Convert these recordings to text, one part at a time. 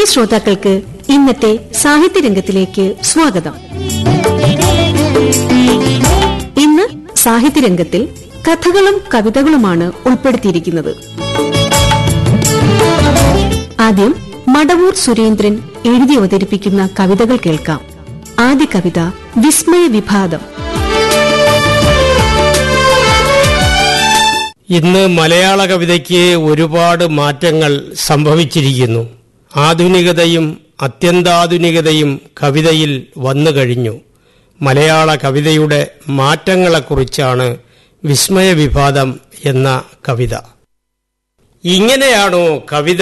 ശ്രോതാക്കൾക്ക് ഇന്നത്തെ സാഹിത്യരംഗത്തിലേക്ക് സ്വാഗതം ഇന്ന് സാഹിത്യരംഗത്തിൽ കഥകളും കവിതകളുമാണ് ഉൾപ്പെടുത്തിയിരിക്കുന്നത് ആദ്യം മടവൂർ സുരേന്ദ്രൻ എഴുതി അവതരിപ്പിക്കുന്ന കവിതകൾ കേൾക്കാം ആദ്യ കവിത വിസ്മയ വിഭാതം ഇന്ന് മലയാള കവിതയ്ക്ക് ഒരുപാട് മാറ്റങ്ങൾ സംഭവിച്ചിരിക്കുന്നു ആധുനികതയും അത്യന്താധുനികതയും കവിതയിൽ വന്നു കഴിഞ്ഞു മലയാള കവിതയുടെ മാറ്റങ്ങളെക്കുറിച്ചാണ് വിസ്മയ വിഭാതം എന്ന കവിത ഇങ്ങനെയാണോ കവിത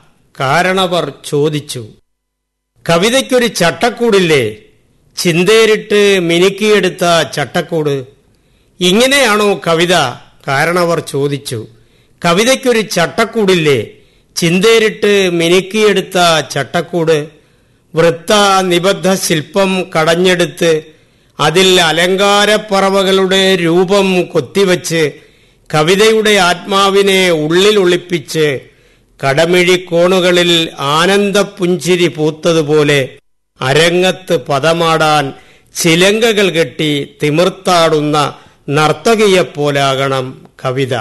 കാരണവർ ചോദിച്ചു കവിതയ്ക്കൊരു ചട്ടക്കൂടില്ലേ ചിന്തേരിട്ട് മിനുക്കിയെടുത്ത ചട്ടക്കൂട് ഇങ്ങനെയാണോ കവിത കാരണവർ ചോദിച്ചു കവിതയ്ക്കൊരു ചട്ടക്കൂടില്ലേ ചിന്തേരിട്ട് മിനുക്കിയെടുത്ത ചട്ടക്കൂട് വൃത്ത നിബദ്ധ ശില്പം കടഞ്ഞെടുത്ത് അതിൽ അലങ്കാരപ്പറവകളുടെ രൂപം കൊത്തിവച്ച് കവിതയുടെ ആത്മാവിനെ ഉള്ളിൽ ഒളിപ്പിച്ച് കടമിഴിക്കോണുകളിൽ ആനന്ദപുഞ്ചിരി പൂത്തതുപോലെ അരങ്ങത്ത് പദമാടാൻ ചിലങ്കകൾ കെട്ടി തിമിർത്താടുന്ന നർത്തകിയെപ്പോലാകണം കവിത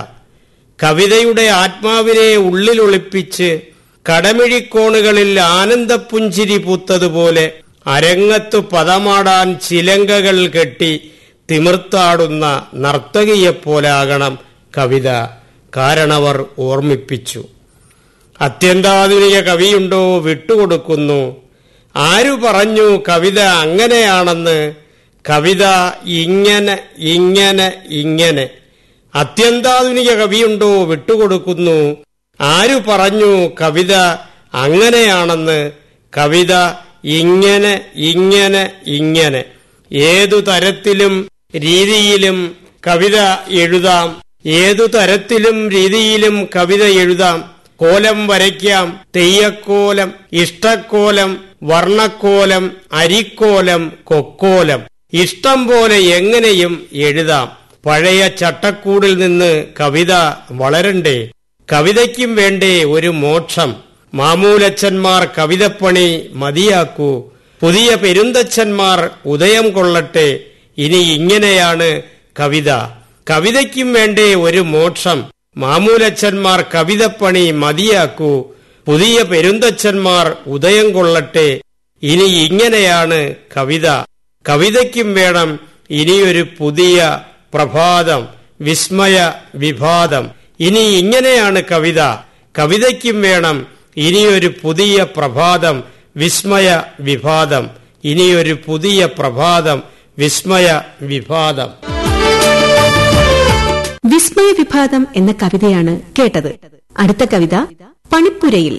കവിതയുടെ ആത്മാവിനെ ഉള്ളിൽ ഒളിപ്പിച്ച് കടമിഴിക്കോണുകളിൽ ആനന്ദപുഞ്ചിരി പൂത്തതുപോലെ അരങ്ങത്തു പദമാടാൻ ചിലങ്കകൾ കെട്ടി തിമിർത്താടുന്ന നർത്തകിയെപ്പോലാകണം കവിത കാരണവർ ഓർമ്മിപ്പിച്ചു അത്യന്താധുനിക കവിയുണ്ടോ വിട്ടുകൊടുക്കുന്നു ആരു പറഞ്ഞു കവിത അങ്ങനെയാണെന്ന് കവിത ഇങ്ങനെ ഇങ്ങനെ ഇങ്ങനെ അത്യന്താധുനിക കവിയുണ്ടോ വിട്ടുകൊടുക്കുന്നു ആരു പറഞ്ഞു കവിത അങ്ങനെയാണെന്ന് കവിത ഇങ്ങനെ ഇങ്ങനെ ഇങ്ങനെ ഏതു തരത്തിലും രീതിയിലും കവിത എഴുതാം ഏതു തരത്തിലും രീതിയിലും കവിത എഴുതാം കോലം വരയ്ക്കാം തെയ്യക്കോലം ഇഷ്ടക്കോലം വർണ്ണക്കോലം അരിക്കോലം കൊക്കോലം ഇഷ്ടം പോലെ എങ്ങനെയും എഴുതാം പഴയ ചട്ടക്കൂടിൽ നിന്ന് കവിത വളരണ്ടേ കവിതയ്ക്കും വേണ്ടേ ഒരു മോക്ഷം മാമൂലച്ചന്മാർ കവിതപ്പണി മതിയാക്കൂ പുതിയ പെരുന്തച്ഛന്മാർ ഉദയം കൊള്ളട്ടെ ഇനി ഇങ്ങനെയാണ് കവിത കവിതയ്ക്കും വേണ്ടേ ഒരു മോക്ഷം മാമൂലച്ചന്മാർ കവിതപ്പണി മതിയാക്കൂ പുതിയ പെരുന്തച്ഛന്മാർ ഉദയം കൊള്ളട്ടെ ഇനി ഇങ്ങനെയാണ് കവിത കവിതയ്ക്കും വേണം ഇനിയൊരു പുതിയ പ്രഭാതം വിസ്മയ വിഭാതം ഇനി ഇങ്ങനെയാണ് കവിത കവിതയ്ക്കും വേണം ഇനിയൊരു പുതിയ പ്രഭാതം വിസ്മയ വിഭാതം ഇനിയൊരു പുതിയ പ്രഭാതം വിസ്മയ വിഭാതം വിസ്മയ വിഭാതം എന്ന കവിതയാണ് കേട്ടത് അടുത്ത കവിത പണിപ്പുരയിൽ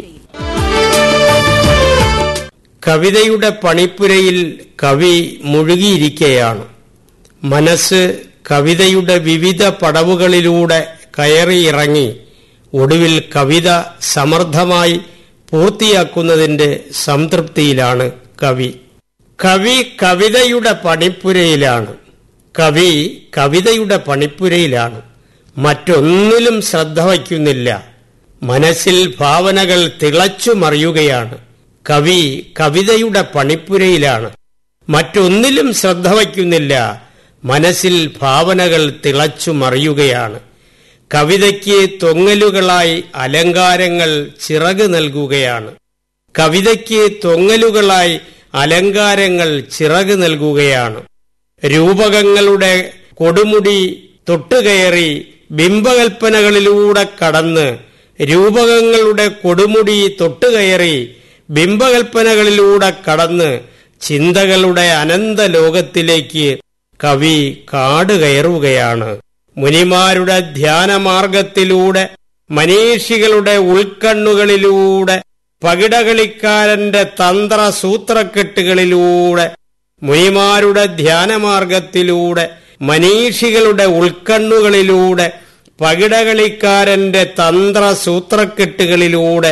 കവിതയുടെ പണിപ്പുരയിൽ കവി മുഴുകിയിരിക്കയാണ് മനസ്സ് കവിതയുടെ വിവിധ പടവുകളിലൂടെ കയറിയിറങ്ങി ഒടുവിൽ കവിത സമർത്ഥമായി പൂർത്തിയാക്കുന്നതിന്റെ സംതൃപ്തിയിലാണ് കവി കവി കവിതയുടെ പണിപ്പുരയിലാണ് കവി കവിതയുടെ പണിപ്പുരയിലാണ് മറ്റൊന്നിലും ശ്രദ്ധ വയ്ക്കുന്നില്ല മനസ്സിൽ ഭാവനകൾ തിളച്ചു മറിയുകയാണ് കവി കവിതയുടെ പണിപ്പുരയിലാണ് മറ്റൊന്നിലും ശ്രദ്ധ വയ്ക്കുന്നില്ല മനസ്സിൽ ഭാവനകൾ തിളച്ചു മറിയുകയാണ് കവിതയ്ക്ക് തൊങ്ങലുകളായി അലങ്കാരങ്ങൾ ചിറക് നൽകുകയാണ് കവിതയ്ക്ക് തൊങ്ങലുകളായി അലങ്കാരങ്ങൾ ചിറക് നൽകുകയാണ് രൂപകങ്ങളുടെ കൊടുമുടി തൊട്ടുകയറി ബിംബകൽപ്പനകളിലൂടെ കടന്ന് രൂപകങ്ങളുടെ കൊടുമുടി തൊട്ടുകയറി ബിംബകൽപ്പനകളിലൂടെ കടന്ന് ചിന്തകളുടെ അനന്ത ലോകത്തിലേക്ക് കവി കാട് കയറുകയാണ് മുനിമാരുടെ ധ്യാനമാർഗത്തിലൂടെ മനീഷികളുടെ ഉൾക്കണ്ണുകളിലൂടെ പകിടകളിക്കാരന്റെ തന്ത്ര സൂത്രക്കെട്ടുകളിലൂടെ മുനിമാരുടെ ധ്യാനമാർഗത്തിലൂടെ മനീഷികളുടെ ഉൾക്കണ്ണുകളിലൂടെ പകിടകളിക്കാരന്റെ തന്ത്ര സൂത്രക്കെട്ടുകളിലൂടെ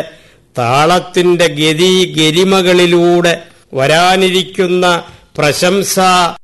താളത്തിന്റെ ഗതി ഗരിമകളിലൂടെ വരാനിരിക്കുന്ന പ്രശംസ